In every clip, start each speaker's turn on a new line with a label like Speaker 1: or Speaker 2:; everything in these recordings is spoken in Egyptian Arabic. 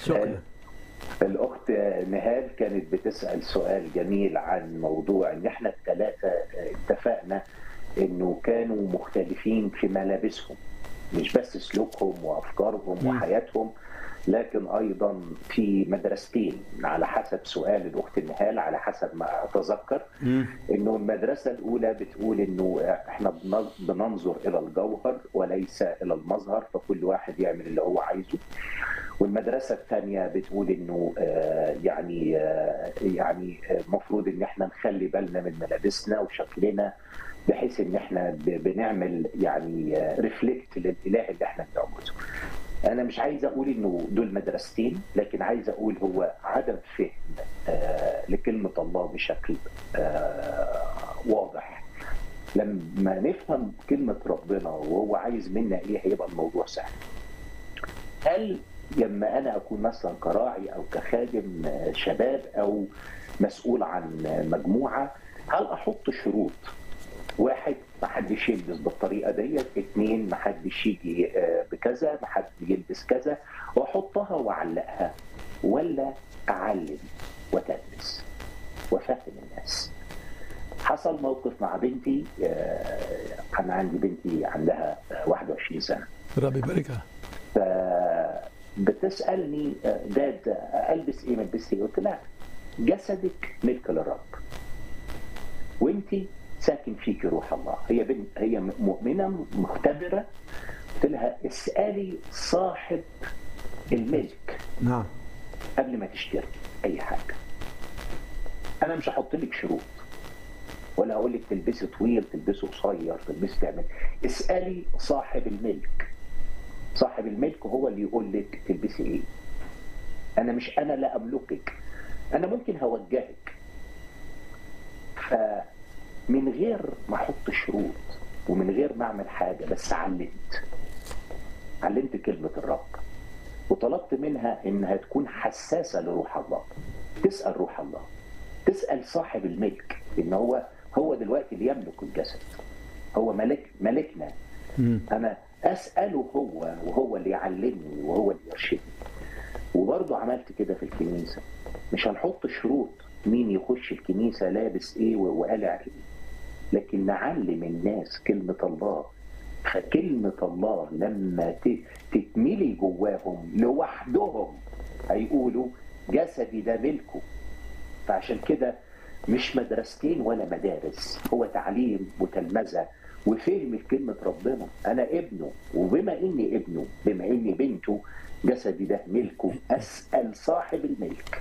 Speaker 1: شكرا
Speaker 2: الأخت نهال كانت بتسأل سؤال جميل عن موضوع إن إحنا الثلاثة اتفقنا إنه كانوا مختلفين في ملابسهم مش بس سلوكهم وأفكارهم وحياتهم لكن أيضا في مدرستين على حسب سؤال الأخت نهال على حسب ما أتذكر إنه المدرسة الأولى بتقول إنه إحنا بننظر إلى الجوهر وليس إلى المظهر فكل واحد يعمل اللي هو عايزه والمدرسه الثانيه بتقول انه يعني يعني المفروض ان احنا نخلي بالنا من ملابسنا وشكلنا بحيث ان احنا بنعمل يعني ريفلكت للاله اللي احنا بنعبده. انا مش عايز اقول انه دول مدرستين لكن عايز اقول هو عدم فهم لكلمه الله بشكل واضح. لما نفهم كلمه ربنا وهو عايز منا ايه هيبقى الموضوع سهل. هل لما انا اكون مثلا كراعي او كخادم شباب او مسؤول عن مجموعه هل احط شروط واحد ما حدش يلبس بالطريقه ديت اثنين ما حدش يجي بكذا ما حد يلبس كذا واحطها واعلقها ولا اعلم وتدرس وافهم الناس حصل موقف مع بنتي انا عندي بنتي عندها 21 سنه
Speaker 1: ربي يباركها
Speaker 2: بتسالني داد البس ايه ما البس ايه؟ قلت لها جسدك ملك للرب وانت ساكن فيك روح الله هي بنت هي مؤمنه مختبره قلت لها اسالي صاحب الملك
Speaker 3: نعم
Speaker 2: قبل ما تشتري اي حاجه انا مش هحط لك شروط ولا هقول لك تلبسي طويل تلبسي قصير تلبسي تعمل اسالي صاحب الملك صاحب الملك هو اللي يقول لك تلبسي ايه انا مش انا لا املكك انا ممكن هوجهك فمن غير ما احط شروط ومن غير ما اعمل حاجه بس علمت علمت كلمه الرب وطلبت منها انها تكون حساسه لروح الله تسال روح الله تسال صاحب الملك ان هو هو دلوقتي اللي يملك الجسد هو ملك ملكنا انا اساله هو وهو اللي يعلمني وهو اللي يرشدني وبرضه عملت كده في الكنيسه مش هنحط شروط مين يخش الكنيسه لابس ايه وقالع ايه لكن نعلم الناس كلمه الله فكلمه الله لما تتملي جواهم لوحدهم هيقولوا جسدي ده ملكه فعشان كده مش مدرستين ولا مدارس هو تعليم وتلمذه وفهم كلمة ربنا أنا ابنه وبما إني ابنه بما إني بنته جسدي ده ملكه أسأل صاحب الملك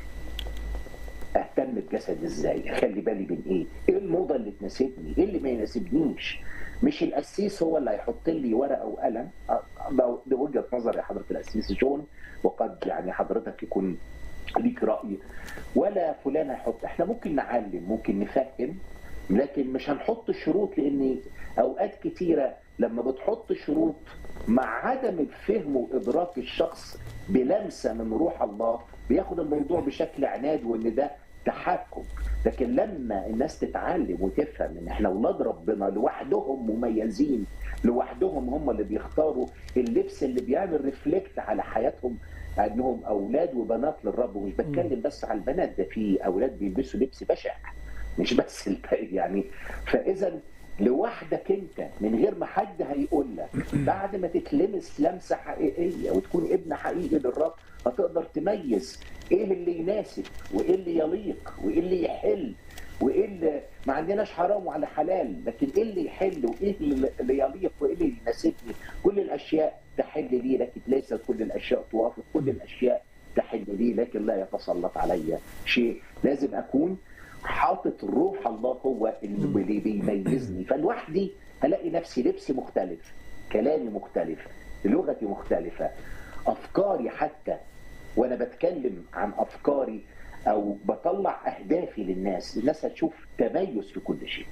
Speaker 2: أهتم بجسدي إزاي أخلي بالي من إيه إيه الموضة اللي تناسبني إيه اللي ما يناسبنيش مش القسيس هو اللي هيحط لي ورقة وقلم دي وجهة نظر يا حضرة القسيس جون وقد يعني حضرتك يكون ليك رأي ولا فلان هيحط احنا ممكن نعلم ممكن نفهم لكن مش هنحط شروط لان اوقات كتيره لما بتحط شروط مع عدم الفهم وادراك الشخص بلمسه من روح الله بياخد الموضوع بشكل عناد وان ده تحكم لكن لما الناس تتعلم وتفهم ان احنا اولاد ربنا لوحدهم مميزين لوحدهم هم اللي بيختاروا اللبس اللي بيعمل ريفلكت على حياتهم انهم اولاد وبنات للرب ومش بتكلم بس على البنات ده في اولاد بيلبسوا لبس بشع مش بس الباقي يعني فاذا لوحدك انت من غير ما حد هيقول لك بعد ما تتلمس لمسه حقيقيه وتكون ابن حقيقي للرب هتقدر تميز ايه اللي يناسب وايه اللي يليق وايه اللي يحل وايه اللي ما عندناش حرام وعلى حلال لكن ايه اللي يحل وايه اللي يليق وايه اللي يناسبني كل الاشياء تحل لي لكن ليس كل الاشياء توافق كل الاشياء تحل لي لكن لا يتسلط علي شيء لازم اكون حاطط روح الله هو اللي بيميزني فلوحدي هلاقي نفسي لبسي مختلف كلامي مختلف لغتي مختلفه افكاري حتى وانا بتكلم عن افكاري او بطلع اهدافي للناس الناس هتشوف تميز في كل شيء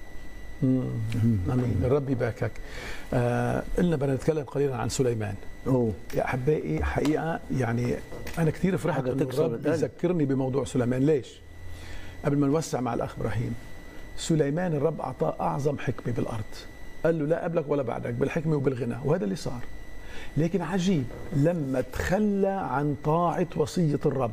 Speaker 1: امين الرب يباركك آه قلنا بدنا نتكلم قليلا عن سليمان
Speaker 3: اوه
Speaker 1: يا احبائي حقيقه يعني انا كثير فرحت
Speaker 3: حاجة
Speaker 1: ان
Speaker 3: تكسر
Speaker 1: الرب
Speaker 3: القلب.
Speaker 1: يذكرني بموضوع سليمان ليش؟ قبل ما نوسع مع الاخ ابراهيم سليمان الرب اعطاه اعظم حكمه بالارض قال له لا قبلك ولا بعدك بالحكمه وبالغنى وهذا اللي صار لكن عجيب لما تخلى عن طاعة وصية الرب